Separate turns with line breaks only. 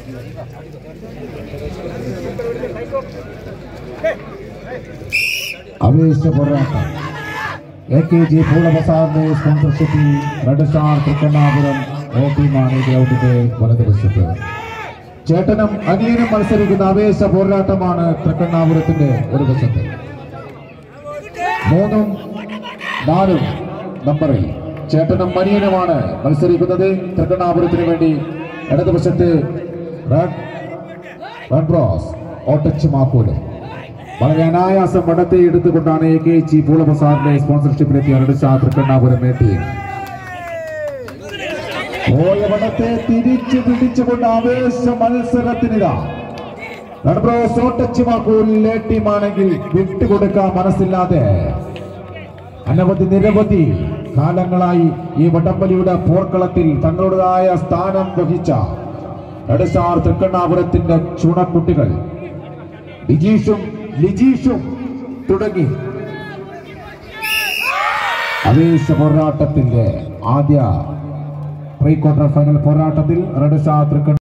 ആവേശ പോരാട്ടം A K G പൂളബസാറിന്റെ സ്പോൺസർഷിപ്പിൽ റെഡ് സ്റ്റാർ തൃക്കണ്ണാപുരം എ ടീമാണ് ഈ ഗ്രൗണ്ടിന്റെ വലതുവശത്ത് ചേട്ടനും അനിയനും മത്സരിക്കുന്ന ആവേശ പോരാട്ടമാണ് തൃക്കണ്ണാപുരത്തിന്റെ ഒരു വശത്ത് മൂന്നും നാലും നമ്പറിൽ ചേട്ടനും അനിയനുമാണ് മത്സരിക്കുന്നത് തൃക്കണ്ണാപുരത്തിന് വേണ്ടി ഇടതുവശത്ത് റെഡ് റൺ ബ്രോസ് ഓട്ടച്ച് മാക്കൂലും വളരെ അനായാസം വടത്തെ എടുത്തുകൊണ്ടാണ് എ കെ ജി പൂളബസാറിന്റെ സ്പോൺസർഷിപ്പിലെത്തിയ അടുത്ത തൃക്കണ്ണാപുരം എ ടീം പോയ വടത്തെ തിരിച്ചു പിടിച്ചുകൊണ്ട് ആവേശ മത്സരത്തിനിതാ റൺബ്രോസ് ഓട്ടച്ച് മാക്കൂരിൽ എ ടീമാണെങ്കിൽ വിട്ടുകൊടുക്കാൻ മനസ്സില്ലാതെ അനവധി നിരവധി കാലങ്ങളായി ഈ വടംവലിയുടെ പോർക്കളത്തിൽ തങ്ങളുടേതായ സ്ഥാനം വഹിച്ച എടസാർ തൃക്കണ്ണാപുരത്തിന്റെ ചുണക്കുട്ടികൾ ലിജീഷും ലിജീഷും തുടങ്ങി ആവേശ പോരാട്ടത്തിന്റെ ആദ്യ പ്രീ ക്വാർട്ടർ ഫൈനൽ പോരാട്ടത്തിൽ റെഡ്സാർ തൃക്കണ്ണ